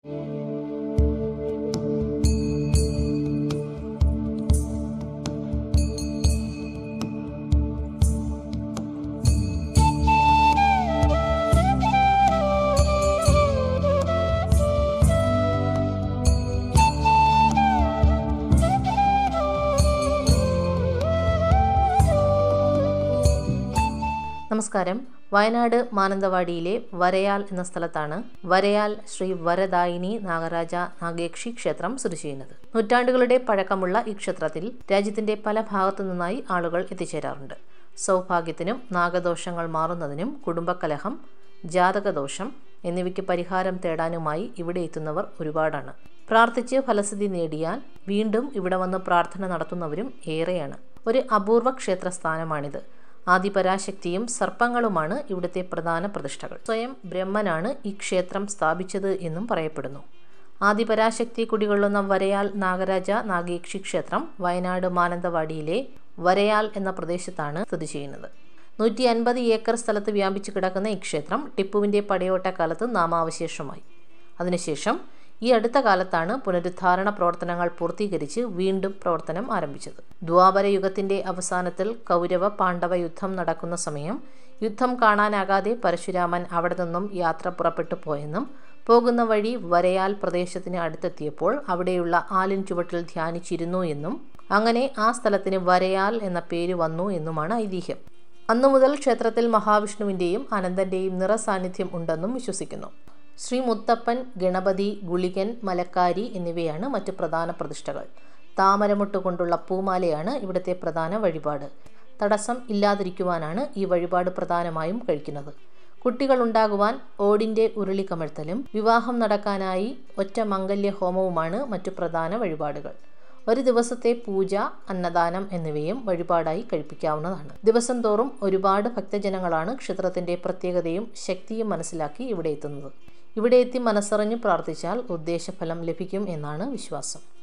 നമസ്കാരം വയനാട് മാനന്തവാടിയിലെ വരയാൽ എന്ന സ്ഥലത്താണ് വരയാൽ ശ്രീ വരദായിനി നാഗരാജ നാഗേക്ഷി ക്ഷേത്രം സ്ഥിതി ചെയ്യുന്നത് നൂറ്റാണ്ടുകളുടെ പഴക്കമുള്ള ഈ ക്ഷേത്രത്തിൽ രാജ്യത്തിന്റെ പല ഭാഗത്തു നിന്നായി ആളുകൾ എത്തിച്ചേരാറുണ്ട് സൗഭാഗ്യത്തിനും നാഗദോഷങ്ങൾ മാറുന്നതിനും കുടുംബകലഹം ജാതകദോഷം എന്നിവയ്ക്ക് പരിഹാരം തേടാനുമായി ഇവിടെ എത്തുന്നവർ ഒരുപാടാണ് പ്രാർത്ഥിച്ച് ഫലസിദ്ധി നേടിയാൽ വീണ്ടും ഇവിടെ വന്ന് പ്രാർത്ഥന നടത്തുന്നവരും ഏറെയാണ് ഒരു അപൂർവ ക്ഷേത്രസ്ഥാനമാണിത് ആദിപരാശക്തിയും സർപ്പങ്ങളുമാണ് ഇവിടുത്തെ പ്രധാന പ്രതിഷ്ഠകൾ സ്വയം ബ്രഹ്മനാണ് ഈ ക്ഷേത്രം സ്ഥാപിച്ചത് എന്നും പറയപ്പെടുന്നു ആദിപരാശക്തി കുടികൊള്ളുന്ന വരയാൽ നാഗരാജ നാഗേക്ഷി ക്ഷേത്രം വയനാട് മാനന്തവാടിയിലെ വരയാൽ എന്ന പ്രദേശത്താണ് സ്ഥിതി ചെയ്യുന്നത് നൂറ്റി അൻപത് ഏക്കർ സ്ഥലത്ത് വ്യാപിച്ചു കിടക്കുന്ന ഈ ക്ഷേത്രം ടിപ്പുവിൻ്റെ പടയോട്ടക്കാലത്ത് നാമാവശേഷമായി അതിനുശേഷം ഈ അടുത്ത കാലത്താണ് പുനരുദ്ധാരണ പ്രവർത്തനങ്ങൾ പൂർത്തീകരിച്ച് വീണ്ടും പ്രവർത്തനം ആരംഭിച്ചത് ദ്വാപര യുഗത്തിന്റെ അവസാനത്തിൽ കൗരവ പാണ്ഡവ യുദ്ധം നടക്കുന്ന സമയം യുദ്ധം കാണാനാകാതെ പരശുരാമൻ അവിടെ നിന്നും യാത്ര പുറപ്പെട്ടു പോയെന്നും പോകുന്ന വഴി വരയാൽ പ്രദേശത്തിന് അടുത്തെത്തിയപ്പോൾ അവിടെയുള്ള ആലിൻ ചുവട്ടിൽ ധ്യാനിച്ചിരുന്നു എന്നും അങ്ങനെ ആ സ്ഥലത്തിന് വരയാൽ എന്ന പേര് വന്നു എന്നുമാണ് ഐതിഹ്യം അന്നു മുതൽ ക്ഷേത്രത്തിൽ മഹാവിഷ്ണുവിൻ്റെയും അനന്തൻ്റെയും നിറസാന്നിധ്യം ഉണ്ടെന്നും വിശ്വസിക്കുന്നു ശ്രീ മുത്തപ്പൻ ഗണപതി ഗുളികൻ മലക്കാരി എന്നിവയാണ് മറ്റ് പ്രധാന പ്രതിഷ്ഠകൾ താമരമുട്ട് കൊണ്ടുള്ള പൂമാലയാണ് ഇവിടുത്തെ പ്രധാന വഴിപാട് തടസ്സം ഇല്ലാതിരിക്കുവാനാണ് ഈ വഴിപാട് പ്രധാനമായും കഴിക്കുന്നത് കുട്ടികൾ ഉണ്ടാകുവാൻ ഓടിൻ്റെ ഉരുളി കമഴ്ത്തലും വിവാഹം നടക്കാനായി ഒറ്റ മംഗല്യ ഹോമവുമാണ് മറ്റു പ്രധാന വഴിപാടുകൾ ഒരു ദിവസത്തെ പൂജ അന്നദാനം എന്നിവയും വഴിപാടായി കഴിപ്പിക്കാവുന്നതാണ് ദിവസം തോറും ഒരുപാട് ഭക്തജനങ്ങളാണ് ക്ഷേത്രത്തിന്റെ പ്രത്യേകതയും ശക്തിയും മനസ്സിലാക്കി ഇവിടെ എത്തുന്നത് ഇവിടെ എത്തി മനസ്സറിഞ്ഞു പ്രാർത്ഥിച്ചാൽ ഉദ്ദേശഫലം ലഭിക്കും എന്നാണ് വിശ്വാസം